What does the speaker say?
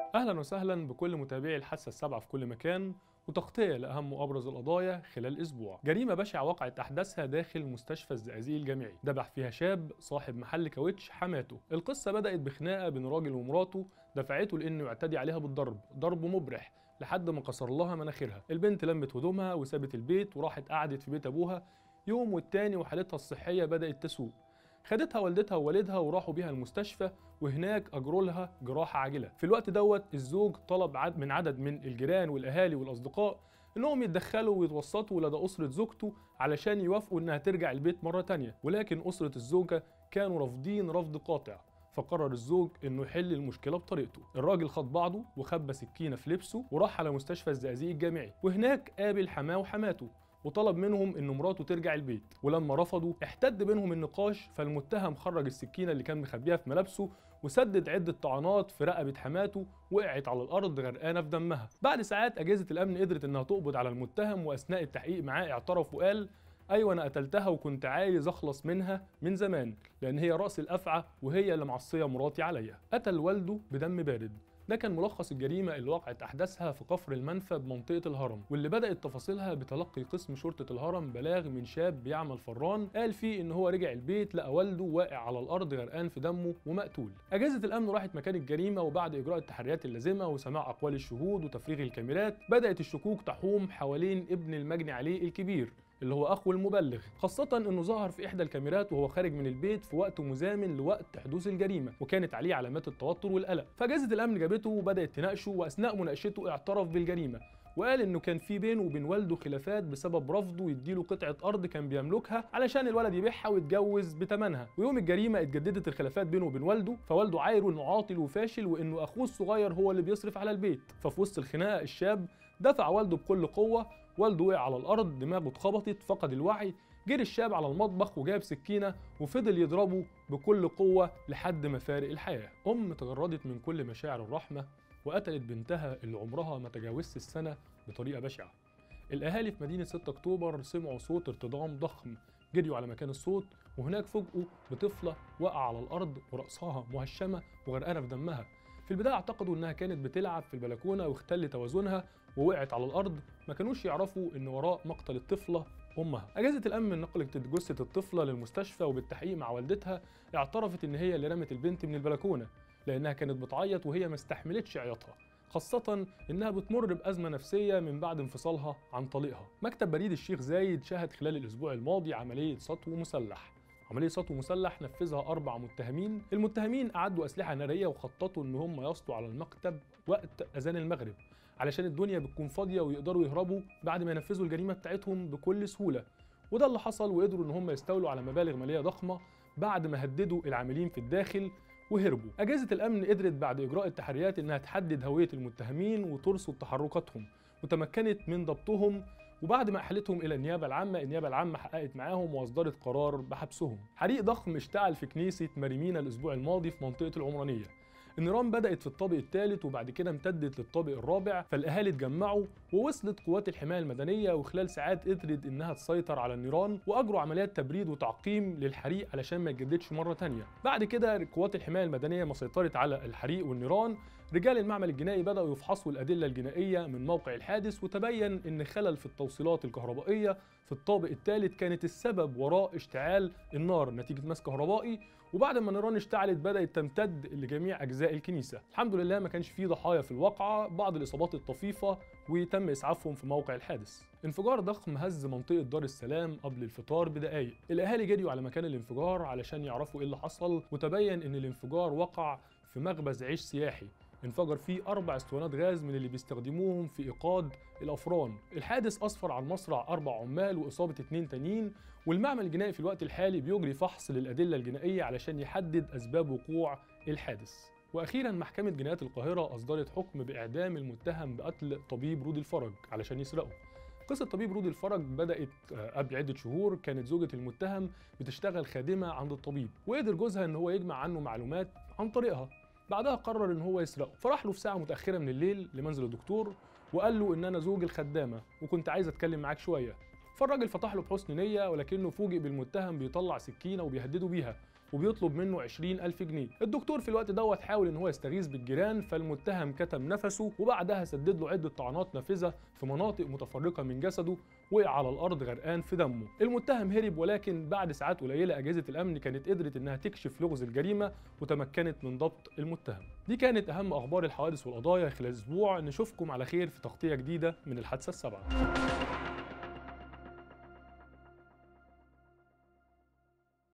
اهلا وسهلا بكل متابعي الحاسه السابعه في كل مكان وتغطيه لاهم وابرز القضايا خلال اسبوع جريمه بشعه وقعت احداثها داخل مستشفى الزقازيق الجامعي دبح فيها شاب صاحب محل كاوتش حماته القصه بدات بخناقه بين راجل ومراته دفعته لانه يعتدي عليها بالضرب ضرب مبرح لحد ما كسر لها مناخيرها البنت لمت هدومها وسابت البيت وراحت قعدت في بيت ابوها يوم والتاني وحالتها الصحيه بدات تسوء خدتها والدتها ووالدها وراحوا بيها المستشفى وهناك اجروا لها جراحه عاجله في الوقت دوت الزوج طلب عد من عدد من الجيران والاهالي والاصدقاء انهم يتدخلوا ويتوسطوا لدى اسره زوجته علشان يوافقوا انها ترجع البيت مره تانية ولكن اسره الزوجه كانوا رافضين رفض قاطع فقرر الزوج انه يحل المشكله بطريقته الراجل خد بعضه وخبى سكينه في لبسه وراح على مستشفى الزقازيق الجامعي وهناك قابل حماه وحماته وطلب منهم ان مراته ترجع البيت ولما رفضوا احتد بينهم النقاش فالمتهم خرج السكينه اللي كان مخبيها في ملابسه وسدد عده طعنات في رقبه حماته وقعت على الارض غرقانه في دمها بعد ساعات اجهزه الامن قدرت انها تقبض على المتهم واثناء التحقيق معاه اعترف وقال ايوه انا قتلتها وكنت عايز اخلص منها من زمان لان هي راس الافعى وهي اللي معصيه مراتي عليا قتل والده بدم بارد ده كان ملخص الجريمة اللي وقعت أحداثها في كفر المنفى بمنطقة الهرم واللي بدأت تفاصيلها بتلقي قسم شرطة الهرم بلاغ من شاب بيعمل فران قال فيه إن هو رجع البيت لقى والده واقع على الأرض غرقان في دمه ومقتول أجهزة الأمن راحت مكان الجريمة وبعد إجراء التحريات اللازمة وسماع أقوال الشهود وتفريغ الكاميرات بدأت الشكوك تحوم حوالين ابن المجني عليه الكبير اللي هو اخو المبلغ خاصة انه ظهر في احدى الكاميرات وهو خارج من البيت في وقت مزامن لوقت حدوث الجريمة وكانت عليه علامات التوتر والقلق فاجهزة الامن جابته وبدأت تناقشه واثناء مناقشته اعترف بالجريمة وقال انه كان في بينه وبين والده خلافات بسبب رفضه يديله قطعه ارض كان بيملكها علشان الولد يبيعها ويتجوز بثمنها ويوم الجريمه اتجددت الخلافات بينه وبين والده فوالده عايره انه عاطل وفاشل وانه اخوه الصغير هو اللي بيصرف على البيت ففي وسط الخناقه الشاب دفع والده بكل قوه والده وقع على الارض دماغه اتخبطت فقد الوعي جري الشاب على المطبخ وجاب سكينه وفضل يضربه بكل قوه لحد ما فارق الحياه ام تجردت من كل مشاعر الرحمه وقتلت بنتها اللي عمرها ما تجاوزت السنة بطريقة بشعة الأهالي في مدينة 6 أكتوبر سمعوا صوت ارتطام ضخم جريوا على مكان الصوت وهناك فوجئوا بطفلة وقع على الأرض ورأسها مهشمة وغرقانة في دمها في البداية اعتقدوا إنها كانت بتلعب في البلكونة واختل توازنها ووقعت على الأرض ما كانوش يعرفوا إن وراء مقتل الطفلة امها اجهزه الامن نقلت جثه الطفله للمستشفى وبالتحقيق مع والدتها اعترفت ان هي اللي رمت البنت من البلكونه لانها كانت بتعيط وهي ما استحملتش عياطها خاصة إنها بتمر بأزمة نفسية من بعد انفصالها عن طليقها. مكتب بريد الشيخ زايد شهد خلال الأسبوع الماضي عملية سطو مسلح. عملية سطو مسلح نفذها أربع متهمين، المتهمين أعدوا أسلحة نارية وخططوا إن هم يسطوا على المكتب وقت أذان المغرب، علشان الدنيا بتكون فاضية ويقدروا يهربوا بعد ما ينفذوا الجريمة بتاعتهم بكل سهولة. وده اللي حصل وقدروا إن هم يستولوا على مبالغ مالية ضخمة بعد ما هددوا العاملين في الداخل وهربوا أجهزة الأمن قدرت بعد إجراء التحريات إنها تحدد هوية المتهمين وترصد تحركاتهم وتمكنت من ضبطهم وبعد ما أحالتهم إلى النيابة العامة النيابة العامة حققت معاهم وأصدرت قرار بحبسهم حريق ضخم اشتعل في كنيسة مريمينا الأسبوع الماضي في منطقة العمرانية النيران بدأت في الطابق الثالث وبعد كده امتدت للطابق الرابع فالأهالي اتجمعوا ووصلت قوات الحماية المدنية وخلال ساعات قدرت إنها تسيطر على النيران وأجروا عمليات تبريد وتعقيم للحريق علشان ما يتجددش مرة تانية بعد كده قوات الحماية المدنية ما سيطرت على الحريق والنيران رجال المعمل الجنائي بدأوا يفحصوا الأدلة الجنائية من موقع الحادث وتبين إن خلل في التوصيلات الكهربائية في الطابق الثالث كانت السبب وراء اشتعال النار نتيجة مس كهربائي وبعد ما النيران اشتعلت بدأت تمتد لجميع أجزاء الكنيسة الحمد لله ما كانش فيه ضحايا في الواقعة بعض الإصابات الطفيفة وتم إسعافهم في موقع الحادث انفجار ضخم هز منطقة دار السلام قبل الفطار بدقايق الأهالي جريوا على مكان الانفجار علشان يعرفوا إيه اللي حصل وتبين إن الانفجار وقع في مخبز عيش سياحي انفجر فيه أربع اسطوانات غاز من اللي بيستخدموهم في إيقاد الأفران الحادث أسفر عن مصرع أربع عمال وإصابة اتنين تانيين والمعمل الجنائي في الوقت الحالي بيجري فحص للأدلة الجنائية علشان يحدد أسباب وقوع الحادث واخيرا محكمه جنايات القاهره اصدرت حكم باعدام المتهم بقتل طبيب رودي الفرج علشان يسرقه قصة طبيب رودي الفرج بدأت قبل عدة شهور كانت زوجة المتهم بتشتغل خادمة عند الطبيب وقدر جوزها إن هو يجمع عنه معلومات عن طريقها بعدها قرر إن هو يسرقه فراح له في ساعة متأخرة من الليل لمنزل الدكتور وقال له إن أنا زوج الخدامة وكنت عايز أتكلم معاك شوية فالراجل فتح له بحسن نيه ولكنه فوجئ بالمتهم بيطلع سكينه وبيهدده بيها وبيطلب منه 20 ألف جنيه الدكتور في الوقت دوت حاول ان هو يستغيث بالجيران فالمتهم كتم نفسه وبعدها سدد له عدة طعنات نافذة في مناطق متفرقة من جسده وقع على الأرض غرقان في دمه المتهم هرب ولكن بعد ساعات قليلة أجهزة الأمن كانت قدرت انها تكشف لغز الجريمة وتمكنت من ضبط المتهم دي كانت أهم أخبار الحوادث والقضايا خلال أسبوع نشوفكم على خير في تغطية جديدة من الحادثة السابعة